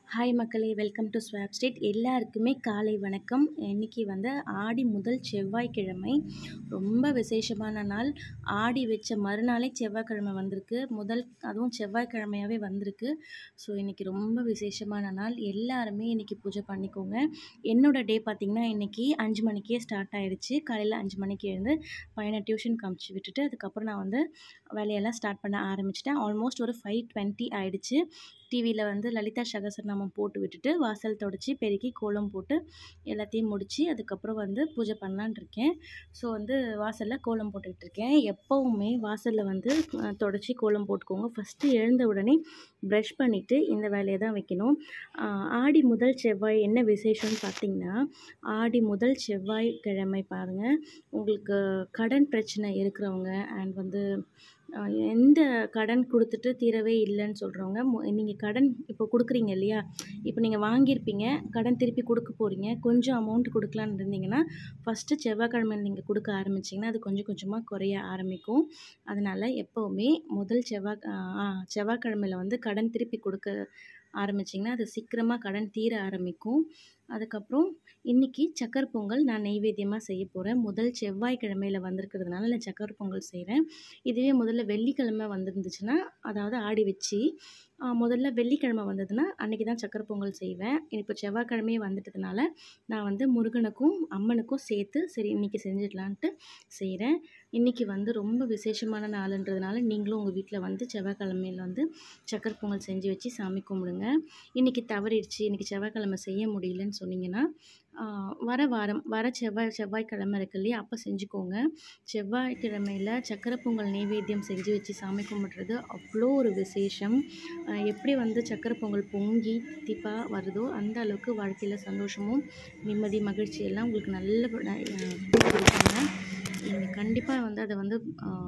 hi மக்களே welcome to swap state எல்லாருக்குமே காலை வணக்கம் இன்னைக்கு வந்து ஆடி முதல் செவ்வாய்க்கிழமை ரொம்ப விசேஷமான நாள் ஆடி வச்ச மறுநாளே செவ்வாய்க்கிழமை வந்திருக்கு முதல் அதுவும் செவ்வாய்க்கிழமையாகவே வந்திருக்கு ஸோ இன்றைக்கி ரொம்ப விசேஷமான நாள் எல்லாருமே இன்றைக்கி பூஜை பண்ணிக்கோங்க என்னோட டே பார்த்திங்கன்னா இன்றைக்கி அஞ்சு மணிக்கே ஸ்டார்ட் ஆகிடுச்சு காலையில் அஞ்சு மணிக்கு எழுந்து பையனை டியூஷன் காமிச்சு விட்டுட்டு அதுக்கப்புறம் நான் வந்து வேலையெல்லாம் ஸ்டார்ட் பண்ண ஆரம்பிச்சிட்டேன் ஆல்மோஸ்ட் ஒரு ஃபைவ் டுவெண்ட்டி ஆயிடுச்சு டிவியில் வந்து லலிதா சகசரநாமம் போட்டு விட்டுட்டு வாசல் தொடச்சி பெருக்கி கோலம் போட்டு எல்லாத்தையும் முடித்து அதுக்கப்புறம் வந்து பூஜை பண்ணலான் இருக்கேன் ஸோ வந்து வாசலில் கோலம் போட்டுக்கிட்டு இருக்கேன் எப்போவுமே வாசலில் வந்து அஹ், தொடச்சி கோலம் போட்டுக்கோங்க ஃபஸ்ட்டு எழுந்த உடனே ப்ரஷ் பண்ணிவிட்டு இந்த வேலையை தான் வைக்கணும் ஆஹ், ஆடி முதல் செவ்வாய் என்ன விசேஷம்னு பார்த்தீங்கன்னா ஆடி முதல் செவ்வாய் கிழமை பாருங்கள் உங்களுக்கு கடன் பிரச்சனை இருக்கிறவங்க அண்ட் வந்து ஆஹ், எந்த கடன் கொடுத்துட்டு தீரவே இல்லைன்னு சொல்கிறவங்க நீங்கள் கடன் இப்போ கொடுக்குறீங்க இல்லையா இப்போ நீங்கள் வாங்கியிருப்பீங்க கடன் திருப்பி கொடுக்க போகிறீங்க கொஞ்சம் அமௌண்ட் கொடுக்கலான்னு இருந்தீங்கன்னா ஃபஸ்ட்டு செவ்வாய்க்கிழமை நீங்கள் கொடுக்க ஆரம்பிச்சிங்கன்னா அது கொஞ்சம் கொஞ்சமாக குறைய ஆரம்பிக்கும் அதனால் எப்போவுமே முதல் செவ்வாய் ஆ, செவ்வாய்க்கிழமையில் வந்து கடன் திருப்பி கொடுக்க ஆரம்பிச்சிங்கன்னா அது சீக்கிரமாக கடன் தீர ஆரம்பிக்கும் அதுக்கப்புறம் இன்றைக்கி சக்கரை பொங்கல் நான் நெய்வேத்தியமாக செய்ய போகிறேன் முதல் செவ்வாய்க்கிழமையில் வந்திருக்கிறதுனால நான் சக்கரை பொங்கல் செய்கிறேன் இதுவே முதல்ல வெள்ளிக்கிழமை வந்திருந்துச்சுன்னா அதாவது ஆடி வச்சு ஆ, முதல்ல வெள்ளிக்கிழமை வந்ததுன்னா அன்றைக்கி தான் சக்கரை பொங்கல் செய்வேன் இப்போ செவ்வாய்க்கிழமையே வந்துட்டதுனால நான் வந்து முருகனுக்கும் அம்மனுக்கும் சேர்த்து சரி இன்றைக்கி செஞ்சிடலான்ட்டு செய்கிறேன் இன்றைக்கி வந்து ரொம்ப விசேஷமான நாளுன்றதுனால நீங்களும் உங்கள் வீட்டில் வந்து செவ்வாய்க்கிழமையில் வந்து சக்கரை பொங்கல் செஞ்சு வச்சு சாமி கும்பிடுங்க இன்றைக்கி தவறிடுச்சு இன்றைக்கி செவ்வாய்க்கிழமை செய்ய முடியலன்னு சொன்னீங்கன்னா ஆ, வர வாரம் வர செவ்வாய் செவ்வாய்க்கிழமை இருக்கு இல்லையா அப்போ செஞ்சுக்கோங்க செவ்வாய்க்கிழமையில் சக்கரை பொங்கல் நைவேத்தியம் செஞ்சு வச்சு சாமி கும்பிட்றது அவ்வளோ ஒரு விசேஷம் ஆஹ் எப்படி வந்து சக்கரை பொங்கல் பொங்கி தித்திப்பாக வருதோ அந்த அளவுக்கு வாழ்க்கையில் சந்தோஷமும் நிம்மதி மகிழ்ச்சி எல்லாம் உங்களுக்கு நல்ல கொடுப்பாங்க நீங்கள் கண்டிப்பாக வந்து அதை வந்து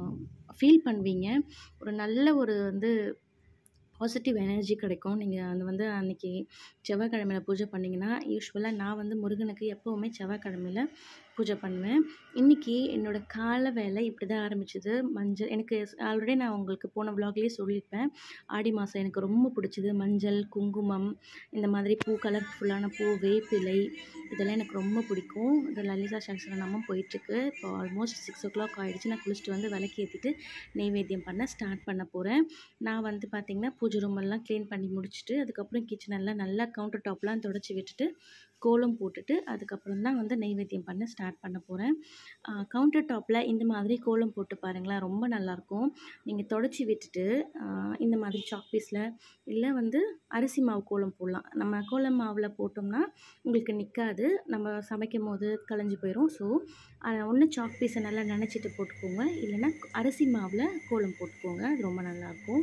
ஃபீல் பண்ணுவீங்க ஒரு நல்ல ஒரு வந்து பாசிட்டிவ் எனர்ஜி கிடைக்கும் நீங்கள் அது வந்து அன்றைக்கி செவ்வாய்க்கிழமையில் பூஜை பண்ணிங்கன்னா யூஸ்வலாக நான் வந்து முருகனுக்கு எப்போவுமே செவ்வாய்க்கிழமையில் பூஜை பண்ணுவேன் இன்றைக்கி என்னோடய கால வேலை இப்படி தான் ஆரம்பிச்சது மஞ்சள் எனக்கு ஆல்ரெடி நான் உங்களுக்கு போன vlogலயே சொல்லியிருப்பேன் ஆடி மாதம் எனக்கு ரொம்ப பிடிச்சது மஞ்சள் குங்குமம் இந்த மாதிரி பூ கலர்ஃபுல்லான பூ வேப்பிலை இதெல்லாம் எனக்கு ரொம்ப பிடிக்கும் இந்த லலிதா சகசரநாமம் போயிட்டுருக்கு இப்போ ஆல்மோஸ்ட் சிக்ஸ் ஓ கிளாக் ஆகிடுச்சு நான் குளிச்சுட்டு வந்து விளக்கு ஏற்றிட்டு நெய்வேத்தியம் பண்ண ஸ்டார்ட் பண்ண போகிறேன் நான் வந்து பார்த்திங்கன்னா பூஜை room எல்லாம் க்ளீன் பண்ணி முடிச்சுட்டு அதுக்கப்புறம் kitchen எல்லாம் நல்லா கவுண்டர் டாப்லாம் தொடச்சி விட்டுட்டு கோலம் போட்டுட்டு அதுக்கப்புறம் தான் வந்து நெய்வேத்தியம் பண்ண ஸ்டார்ட் பண்ண போகிறேன் கவுண்டர் டாப்பில் இந்த மாதிரி கோலம் போட்டு பாருங்களேன் ரொம்ப நல்லாயிருக்கும் நீங்கள் தொடச்சி விட்டுட்டு ஆஹ் இந்த மாதிரி சாக் பீஸில் இல்லை வந்து அரிசி மாவு கோலம் போடலாம் நம்ம கோலம் மாவில் போட்டோம்னா உங்களுக்கு நிற்காது நம்ம சமைக்கும் போது கலைஞ்சு போயிடும் ஸோ ஒன்று சாக் பீஸை நல்லா நினச்சிட்டு போட்டுக்கோங்க இல்லைன்னா அரிசி மாவில் கோலம் போட்டுக்கோங்க அது ரொம்ப நல்லாயிருக்கும்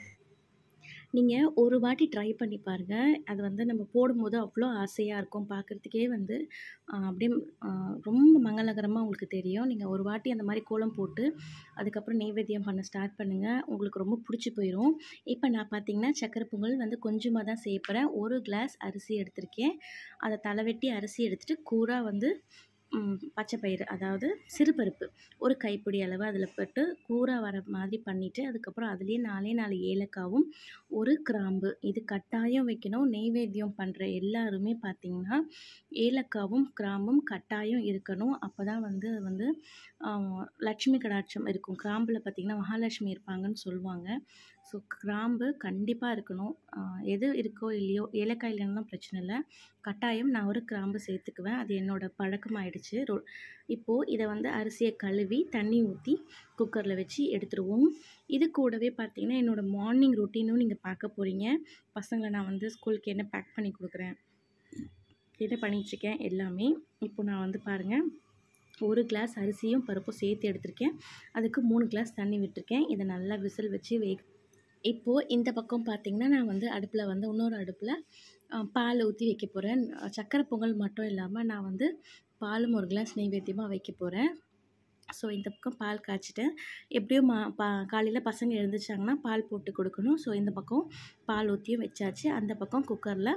நீங்கள் ஒரு வாட்டி ட்ரை பண்ணி பாருங்கள் அது வந்து நம்ம போடும்போது அவ்வளோ ஆசையாக இருக்கும் பார்க்குறதுக்கே வந்து ஆஹ் அப்படியே ஆஹ் ரொம்ப மங்களகரமாக உங்களுக்கு தெரியும் நீங்கள் ஒரு வாட்டி அந்த மாதிரி கோலம் போட்டு அதுக்கப்புறம் நெய்வேத்தியம் பண்ண ஸ்டார்ட் பண்ணுங்கள் உங்களுக்கு ரொம்ப பிடிச்சி போயிடும் இப்போ நான் பார்த்தீங்கன்னா சக்கரை பொங்கல் வந்து கொஞ்சமாக தான் செய்ய போகிறேன் ஒரு கிளாஸ் அரிசி எடுத்திருக்கேன் அதை தலைவெட்டி அரிசி எடுத்துகிட்டு கூரா வந்து ம், பச்சை பயிறு அதாவது சிறுபருப்பு ஒரு கைப்பிடி அளவு அதில் போட்டு கூரா வர மாதிரி பண்ணிவிட்டு அதுக்கப்புறம் அதுலேயே நாலே நாலு ஏலக்காவும் ஒரு கிராம்பு இது கட்டாயம் வைக்கணும் நெய்வேத்தியம் பண்ணுற எல்லாருமே பார்த்திங்கன்னா ஏலக்காவும் கிராம்பும் கட்டாயம் இருக்கணும் அப்போ தான் வந்து அது வந்து ஆஹ், லட்சுமி கடாட்சம் இருக்கும் கிராம்பில் பார்த்திங்கன்னா மகாலட்சுமி இருப்பாங்கன்னு சொல்லுவாங்க ஸோ கிராம்பு கண்டிப்பாக இருக்கணும் ஆஹ், எது இருக்கோ இல்லையோ ஏலக்காய் இல்லைன்னா பிரச்சனை இல்லை கட்டாயம் நான் ஒரு கிராம்பு சேர்த்துக்குவேன் அது என்னோட பழக்கமாயிடுச்சு ரொ இப்போது இதை வந்து அரிசியை கழுவி தண்ணி ஊற்றி குக்கரில் வச்சு எடுத்துருவோம் இது கூடவே பார்த்தீங்கன்னா என்னோடய மார்னிங் ரொட்டீனும் நீங்கள் பார்க்க போகிறீங்க பசங்களை நான் வந்து ஸ்கூலுக்கு என்ன பேக் பண்ணி கொடுக்குறேன் என்ன பண்ணிகிட்ருக்கேன் எல்லாமே இப்போ நான் வந்து பாருங்கள் ஒரு கிளாஸ் அரிசியும் பருப்பும் சேர்த்து எடுத்திருக்கேன் அதுக்கு மூணு கிளாஸ் தண்ணி விட்டுருக்கேன் இதை நல்லா விசில் வச்சு வேக இப்போது இந்த பக்கம் பார்த்திங்கன்னா நான் வந்து அடுப்பில் வந்து இன்னொரு அடுப்பில் பால் ஊற்றி வைக்க போகிறேன் சக்கரை பொங்கல் மட்டும் இல்லாமல் நான் வந்து பாலும் ஒரு கிளாஸ் நெய்வேத்தியமாக வைக்க போகிறேன் ஸோ இந்த பக்கம் பால் காய்ச்சிட்டேன் எப்படியும் மா பா காலையில் பசங்க எழுந்திரிச்சாங்கன்னா பால் போட்டு கொடுக்கணும் ஸோ இந்த பக்கம் பால் ஊற்றியும் வச்சாச்சு அந்த பக்கம் குக்கரில்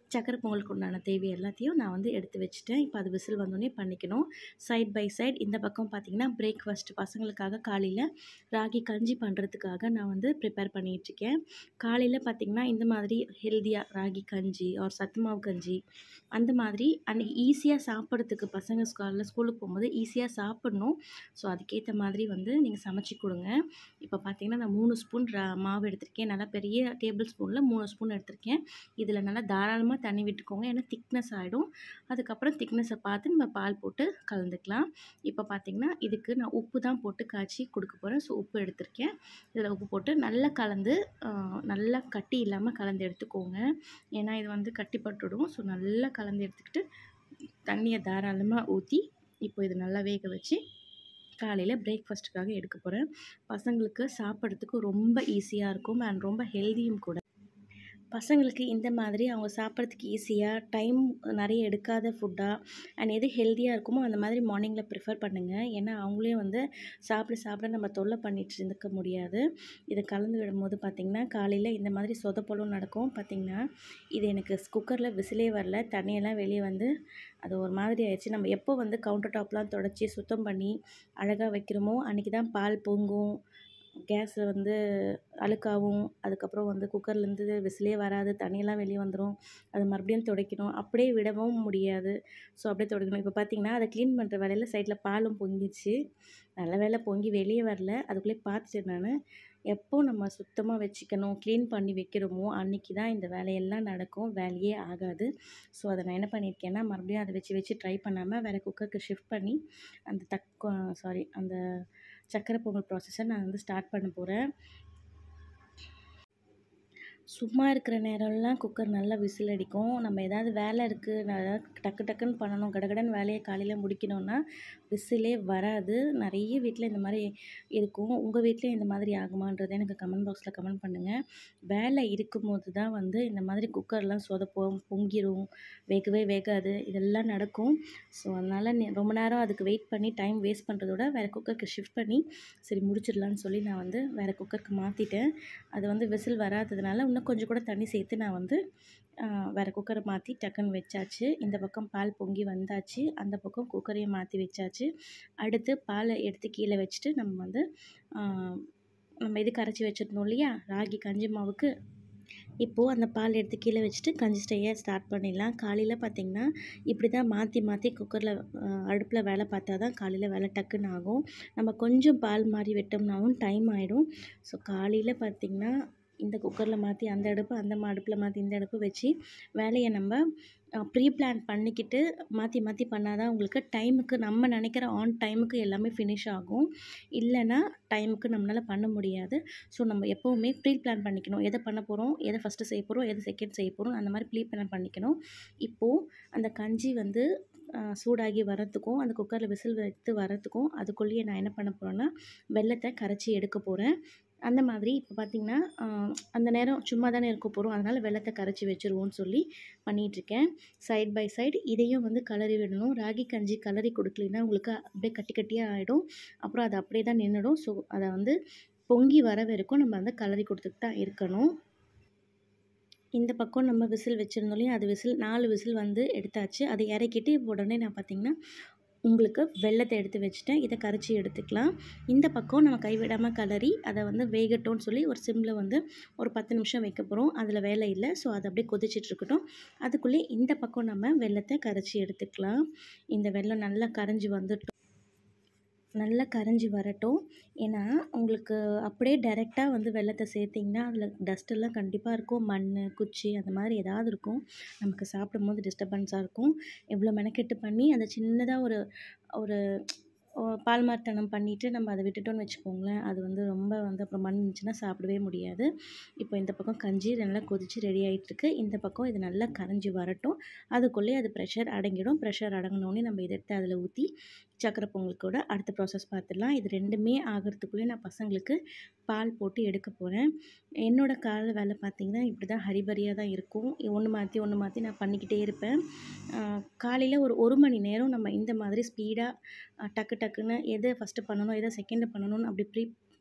சக்கரை பொங்கலுக்கு உண்டான தேவை எல்லாத்தையும் நான் வந்து எடுத்து வச்சுட்டேன் இப்போ அது விசில் வந்தோடனே பண்ணிக்கணும் சைட் பை சைட் இந்த பக்கம் பார்த்திங்கன்னா பிரேக்ஃபாஸ்ட் பசங்களுக்காக காலையில் ராகி கஞ்சி பண்ணுறதுக்காக நான் வந்து ப்ரிப்பேர் பண்ணிகிட்ருக்கேன் காலையில் பார்த்திங்கன்னா இந்த மாதிரி ஹெல்த்தியாக ராகி கஞ்சி ஆர் சத்து மாவு கஞ்சி அந்த மாதிரி அன்றைக்கி ஈஸியாக சாப்பிட்றதுக்கு பசங்க காலைல ஸ்கூலுக்கு போகும்போது ஈஸியாக சாப்பிட்ணும் ஸோ அதுக்கேற்ற மாதிரி வந்து நீங்கள் சமைச்சி கொடுங்க இப்போ பார்த்தீங்கன்னா நான் மூணு ஸ்பூன் ரா மாவு எடுத்திருக்கேன் நல்லா பெரிய டேபிள் ஸ்பூனில் மூணு ஸ்பூன் எடுத்திருக்கேன் இதில் நல்லா தாராளமாக தண்ணி விட்டுக்கோங்க ஏன்னா திக்னஸ் ஆகிடும் அதுக்கப்புறம் திக்னஸை பார்த்து நம்ம பால் போட்டு கலந்துக்கலாம் இப்போ பார்த்திங்கன்னா இதுக்கு நான் உப்பு தான் போட்டு காய்ச்சி கொடுக்க போகிறேன் ஸோ உப்பு எடுத்திருக்கேன் இதில் உப்பு போட்டு நல்லா கலந்து நல்லா கட்டி இல்லாமல் கலந்து எடுத்துக்கோங்க ஏன்னா இது வந்து கட்டி பட்டுடும் ஸோ நல்லா கலந்து எடுத்துக்கிட்டு தண்ணியை தாராளமாக ஊற்றி இப்போ இது நல்லா வேக வச்சு காலையில் பிரேக்ஃபாஸ்ட்டுக்காக எடுக்க போகிறேன் பசங்களுக்கு சாப்பிட்றதுக்கு ரொம்ப ஈஸியாக இருக்கும் அண்ட் ரொம்ப ஹெல்த்தியும் கூட பசங்களுக்கு இந்த மாதிரி அவங்க சாப்பிட்றதுக்கு ஈஸியாக டைம் நிறைய எடுக்காத ஃபுட்டாக அண்ட் எது ஹெல்த்தியாக இருக்குமோ அந்த மாதிரி மார்னிங்கில் ப்ரிஃபர் பண்ணுங்கள் ஏன்னா அவங்களே வந்து சாப்பிட சாப்பிட நம்ம தொல்லை பண்ணிட்டு இருந்துக்க முடியாது இதை கலந்து விடும்போது பார்த்திங்கன்னா காலையில் இந்த மாதிரி சொதப்பலும் நடக்கும் பார்த்திங்கன்னா இது எனக்கு குக்கரில் விசிலே வரல தண்ணியெல்லாம் வெளியே வந்து அது ஒரு மாதிரி ஆயிடுச்சு நம்ம எப்போ வந்து கவுண்டர் டாப்லாம் தொடச்சி சுத்தம் பண்ணி அழகாக வைக்கிறோமோ அன்றைக்கி தான் பால் பொங்கும் கேஸில் வந்து அழுக்காகும் அதுக்கப்புறம் வந்து குக்கர்லேருந்து விசிலே வராது தண்ணியெல்லாம் வெளியே வந்துடும் அது மறுபடியும் துடைக்கணும் அப்படியே விடவும் முடியாது ஸோ அப்படியே துடைக்கணும் இப்போ பார்த்திங்கன்னா அதை க்ளீன் பண்ணுற வேலையில் சைடில் பாலும் பொங்கிடுச்சு நல்ல வேலை பொங்கி வெளியே வரல அதுக்குள்ளே பார்த்துட்டேன் நான் எப்போ நம்ம சுத்தமாக வச்சுக்கணும் க்ளீன் பண்ணி வைக்கிறோமோ அன்றைக்கி தான் இந்த வேலையெல்லாம் நடக்கும் வேலையே ஆகாது ஸோ அதை நான் என்ன பண்ணியிருக்கேன்னா மறுபடியும் அதை வச்சு வச்சு ட்ரை பண்ணாமல் வேறு குக்கருக்கு ஷிஃப்ட் பண்ணி அந்த தக்க சாரி அந்த சக்கரை பொங்கல் ப்ராசஸை நான் வந்து ஸ்டார்ட் பண்ண போகிறேன் சும்மா இருக்கிற நேரம்லாம் குக்கர் நல்லா விசில் அடிக்கும் நம்ம ஏதாவது வேலை இருக்குது நான் ஏதாவது டக்கு டக்குன்னு பண்ணணும் கடகடன்னு வேலையை காலையில் முடிக்கணும்னா விசிலே வராது நிறைய வீட்டில் இந்த மாதிரி இருக்கும் உங்கள் வீட்டில் இந்த மாதிரி ஆகுமான்றதை எனக்கு கமெண்ட் பாக்ஸில் கமெண்ட் பண்ணுங்கள் வேலை இருக்கும்போது தான் வந்து இந்த மாதிரி குக்கர்லாம் சொதப்போம் பொங்கிரும் வேகவே வேகாது இதெல்லாம் நடக்கும் ஸோ அதனால் ரொம்ப நேரம் அதுக்கு வெயிட் பண்ணி டைம் வேஸ்ட் பண்ணுறதோட வேறு குக்கருக்கு ஷிஃப்ட் பண்ணி சரி முடிச்சிடலான்னு சொல்லி நான் வந்து வேறு குக்கருக்கு மாற்றிட்டேன் அது வந்து விசில் வராததுனால இன்னும் கொஞ்சம் கூட தண்ணி சேர்த்து நான் வந்து வேறு குக்கரை மாற்றி டக்குன்னு வச்சாச்சு இந்த பக்கம் பால் பொங்கி வந்தாச்சு அந்த பக்கம் குக்கரையும் மாற்றி வச்சாச்சு அடுத்து பாலை எடுத்து கீழே வச்சுட்டு நம்ம வந்து நம்ம இது கரைச்சி வச்சுருந்தோம் இல்லையா ராகி கஞ்சி மாவுக்கு இப்போது அந்த பால் எடுத்து கீழே வச்சுட்டு கஞ்சி ஸ்டையை ஸ்டார்ட் பண்ணிடலாம் காலையில் பார்த்திங்கன்னா இப்படி தான் மாற்றி மாற்றி குக்கரில் அடுப்பில் வேலை பார்த்தா தான் காலையில் வேலை டக்குன்னு ஆகும் நம்ம கொஞ்சம் பால் மாதிரி விட்டோம்னாவும் டைம் ஆகிடும் ஸோ காலையில் பார்த்திங்கன்னா இந்த குக்கரில் மாற்றி அந்த அடுப்பு அந்த அடுப்பில் மாற்றி இந்த அடுப்பு வச்சு வேலையை நம்ம ப்ரீ பிளான் பண்ணிக்கிட்டு மாற்றி மாற்றி பண்ணால் தான் உங்களுக்கு டைமுக்கு நம்ம நினைக்கிற ஆன் டைமுக்கு எல்லாமே ஃபினிஷ் ஆகும் இல்லைன்னா டைமுக்கு நம்மளால் பண்ண முடியாது ஸோ நம்ம எப்போவுமே ப்ரீ பிளான் பண்ணிக்கணும் எதை பண்ண போகிறோம் எதை ஃபஸ்ட்டு செய்ய போகிறோம் எதை செகண்ட் செய்ய போகிறோம் அந்த மாதிரி ப்ரீ பிளான் பண்ணிக்கணும் இப்போது அந்த கஞ்சி வந்து சூடாகி வரத்துக்கும் அந்த குக்கரில் விசில் வைத்து வரத்துக்கும் அதுக்குள்ளேயே நான் என்ன பண்ண போகிறேன்னா வெள்ளத்தை கரைச்சி எடுக்க போகிறேன் அந்த மாதிரி இப்போ பார்த்திங்கன்னா அந்த நேரம் சும்மா தானே இருக்க போகிறோம் அதனால் வெள்ளத்தை கரைச்சி வச்சுருவோன்னு சொல்லி பண்ணிகிட்ருக்கேன் சைட் பை சைடு இதையும் வந்து கலரி விடணும் ராகி கஞ்சி கலரி கொடுக்கலின்னா உங்களுக்கு அப்படியே கட்டி கட்டியாக ஆகிடும் அப்புறம் அது அப்படியே தான் நின்றுடும் ஸோ அதை வந்து பொங்கி வர வரைக்கும் நம்ம வந்து கலரி கொடுத்துட்டு தான் இருக்கணும் இந்த பக்கம் நம்ம விசில் வச்சுருந்தோம் இல்லையா அது விசில் நாலு விசில் வந்து எடுத்தாச்சு அதை இறக்கிட்டு உடனே நான் பார்த்திங்கன்னா உங்களுக்கு வெள்ளத்தை எடுத்து வச்சுட்டேன் இதை கரைச்சி எடுத்துக்கலாம் இந்த பக்கம் நம்ம கைவிடாமல் கலரி அதை வந்து வேகட்டும்னு சொல்லி ஒரு சிம்மில் வந்து ஒரு பத்து நிமிஷம் வைக்க போகிறோம் அதில் வேலை இல்லை ஸோ அது அப்படியே கொதிச்சிட்டு இருக்கட்டும் அதுக்குள்ளே இந்த பக்கம் நம்ம வெள்ளத்தை கரைச்சி எடுத்துக்கலாம் இந்த வெள்ளம் நல்லா கரைஞ்சி வந்துட்டோம் நல்லா கரைஞ்சி வரட்டும் ஏன்னா உங்களுக்கு அப்படியே டைரெக்டாக வந்து வெள்ளத்தை சேர்த்திங்கன்னா அதில் டஸ்ட்டெல்லாம் கண்டிப்பாக இருக்கும் மண் குச்சி அந்த மாதிரி ஏதாவது இருக்கும் நமக்கு சாப்பிடும்போது டிஸ்டர்பன்ஸாக இருக்கும் எவ்வளோ மெனக்கெட்டு பண்ணி அந்த சின்னதாக ஒரு ஒரு பால்மார்த்தனம் பண்ணிவிட்டு நம்ம அதை விட்டுட்டோம்னு வச்சுக்கோங்களேன் அது வந்து ரொம்ப வந்து அப்புறம் மண் இருந்துச்சுன்னா சாப்பிடவே முடியாது இப்போ இந்த பக்கம் கஞ்சி நல்லா கொதித்து ரெடி ஆகிட்டுருக்கு இந்த பக்கம் இது நல்லா கரைஞ்சி வரட்டும் அதுக்குள்ளே அது ப்ரெஷர் அடங்கிடும் ப்ரெஷர் அடங்கினோடனே நம்ம இதை எடுத்து அதில் ஊற்றி சக்கரை பொங்கல் கூட அடுத்த ப்ராசஸ் பார்த்துடலாம் இது ரெண்டுமே ஆகிறதுக்குள்ளே நான் பசங்களுக்கு பால் போட்டு எடுக்க போகிறேன் என்னோடய கால வேலை பார்த்திங்கன்னா இப்படி தான் ஹரிபரியாக தான் இருக்கும் ஒன்று மாற்றி ஒன்று மாற்றி நான் பண்ணிக்கிட்டே இருப்பேன் காலையில் ஒரு ஒரு மணி நேரம் நம்ம இந்த மாதிரி ஸ்பீடாக டக்கு டக்குன்னு எதை ஃபஸ்ட்டு பண்ணணும் எதை செகண்டு பண்ணணும்னு அப்படி ப்ரீ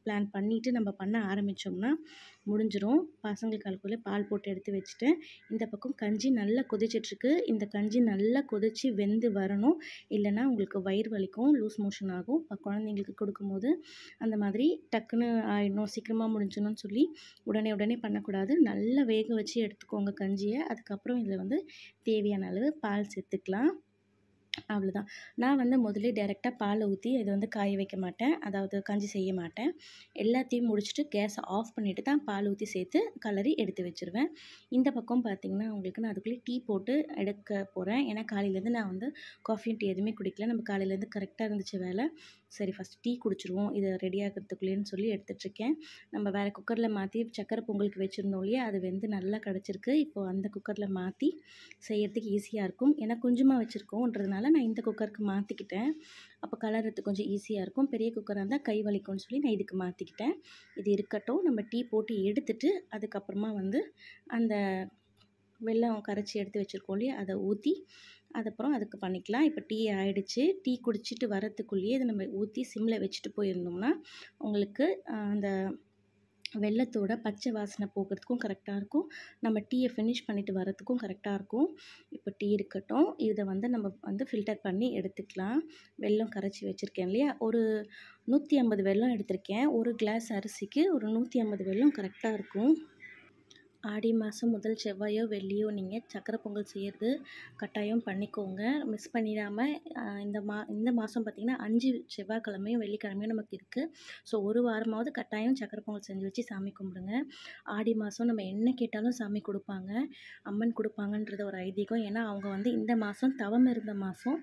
பிளான் பண்ணிவிட்டு நம்ம பண்ண ஆரம்பித்தோம்னா முடிஞ்சிரும் பசங்களுக்கு அதுக்குள்ளே பால் போட்டு எடுத்து வச்சுட்டேன் இந்த பக்கம் கஞ்சி நல்லா கொதிச்சிட்ருக்கு இந்த கஞ்சி நல்லா கொதித்து வெந்து வரணும் இல்லைன்னா உங்களுக்கு வயிறு வலிக்கும் லூஸ் மோஷன் ஆகும் இப்போ குழந்தைங்களுக்கு கொடுக்கும்போது அந்த மாதிரி டக்குன்னு ஆயிடணும் சீக்கிரமாக முடிஞ்சிடணும்னு சொல்லி உடனே உடனே பண்ணக்கூடாது நல்லா வேக வச்சு எடுத்துக்கோங்க கஞ்சியை அதுக்கப்புறம் இதில் வந்து தேவையான அளவு பால் சேர்த்துக்கலாம் அவ்வளோதான் நான் வந்து முதல்ல டேரெக்டாக பாலை ஊற்றி இதை வந்து காய வைக்க மாட்டேன் அதாவது கஞ்சி செய்ய மாட்டேன் எல்லாத்தையும் முடிச்சுட்டு கேஸை ஆஃப் பண்ணிவிட்டு தான் பால் ஊற்றி சேர்த்து கலரி எடுத்து வச்சுருவேன் இந்த பக்கம் பார்த்திங்கன்னா உங்களுக்கு நான் அதுக்குள்ளே டீ போட்டு எடுக்க போகிறேன் ஏன்னா காலையிலேருந்து நான் வந்து காஃபியும் டீ எதுவுமே குடிக்கல நம்ம காலையிலேருந்து கரெக்டாக இருந்துச்சு வேலை சரி ஃபஸ்ட் டீ குடிச்சிருவோம் இதை ரெடி ஆகிறதுக்குள்ளேன்னு சொல்லி எடுத்துகிட்ருக்கேன் நம்ம வேறு குக்கரில் மாற்றி சக்கரை பொங்கலுக்கு வச்சுருந்தோம் இல்லையா அது வெந்து நல்லா கிடச்சிருக்கு இப்போது அந்த குக்கரில் மாற்றி செய்யறதுக்கு ஈஸியாக இருக்கும் ஏன்னா கொஞ்சமாக வச்சுருக்கோன்றதுனால நான் இந்த குக்கருக்கு மாற்றிக்கிட்டேன் அப்போ கலர்றதுக்கு கொஞ்சம் ஈஸியாக இருக்கும் பெரிய குக்கராக இருந்தால் கை வலிக்கும்னு சொல்லி நான் இதுக்கு மாற்றிக்கிட்டேன் இது இருக்கட்டும் நம்ம டீ போட்டு எடுத்துட்டு அதுக்கப்புறமா வந்து அந்த வெல்லம் கரைச்சி எடுத்து வச்சுருக்கோம் இல்லையா அதை ஊற்றி அதுக்கப்புறம் அதுக்கு பண்ணிக்கலாம் இப்போ டீ ஆயிடுச்சு டீ குடிச்சிட்டு வரத்துக்குள்ளேயே இதை நம்ம ஊற்றி சிம்மில் வச்சுட்டு போயிருந்தோம்னா உங்களுக்கு அந்த வெள்ளத்தோட பச்சை வாசனை போகிறதுக்கும் கரெக்டாக இருக்கும் நம்ம டீயை ஃபினிஷ் பண்ணிவிட்டு வரத்துக்கும் கரெக்டாக இருக்கும் இப்போ டீ இருக்கட்டும் இதை வந்து நம்ம வந்து ஃபில்டர் பண்ணி எடுத்துக்கலாம் வெல்லம் கரைச்சி வச்சுருக்கேன் இல்லையா ஒரு நூற்றி ஐம்பது வெல்லம் எடுத்திருக்கேன் ஒரு கிளாஸ் அரிசிக்கு ஒரு நூற்றி ஐம்பது வெல்லம் கரெக்டாக இருக்கும் ஆடி மாதம் முதல் செவ்வாயோ வெள்ளியோ நீங்கள் சக்கரை பொங்கல் செய்கிறது கட்டாயம் பண்ணிக்கோங்க மிஸ் பண்ணிடாமல் இந்த மா இந்த மாதம் பார்த்திங்கன்னா அஞ்சு செவ்வாய்க்கிழமையும் வெள்ளிக்கிழமையும் நமக்கு இருக்குது ஸோ ஒரு வாரமாவது கட்டாயம் சக்கரை பொங்கல் செஞ்சு வச்சு சாமி கும்பிடுங்க ஆடி மாதம் நம்ம என்ன கேட்டாலும் சாமி கொடுப்பாங்க அம்மன் கொடுப்பாங்கன்றது ஒரு ஐதீகம் ஏன்னா அவங்க வந்து இந்த மாதம் தவம் இருந்த மாதம்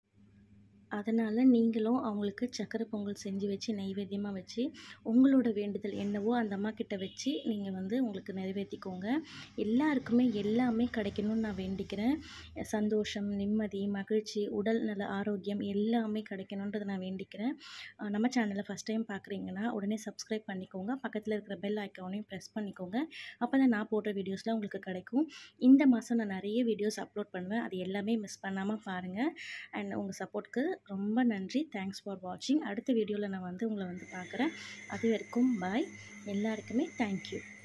அதனால் நீங்களும் அவங்களுக்கு சக்கரை பொங்கல் செஞ்சு வச்சு நைவேத்தியமாக வச்சு உங்களோட வேண்டுதல் என்னவோ அந்த அம்மா கிட்ட வச்சு நீங்கள் வந்து உங்களுக்கு நிறைவேற்றிக்கோங்க எல்லாருக்குமே எல்லாமே கிடைக்கணும்னு நான் வேண்டிக்கிறேன் சந்தோஷம் நிம்மதி மகிழ்ச்சி உடல் நல ஆரோக்கியம் எல்லாமே கிடைக்கணுன்றதை நான் வேண்டிக்கிறேன் நம்ம சேனலை ஃபஸ்ட் டைம் பார்க்குறீங்கன்னா உடனே சப்ஸ்கிரைப் பண்ணிக்கோங்க பக்கத்தில் இருக்கிற பெல் ஐக்கானையும் ப்ரெஸ் பண்ணிக்கோங்க அப்போ தான் நான் போடுற வீடியோஸ்லாம் உங்களுக்கு கிடைக்கும் இந்த மாதம் நான் நிறைய வீடியோஸ் அப்லோட் பண்ணுவேன் அது எல்லாமே மிஸ் பண்ணாமல் பாருங்கள் அண்ட் உங்கள் சப்போர்ட்க்கு ரொம்ப நன்றி தேங்க்ஸ் ஃபார் வாட்சிங் அடுத்த வீடியோவில் நான் வந்து உங்களை வந்து பார்க்குறேன் அது வரைக்கும் பாய் எல்லாருக்குமே தேங்க்யூ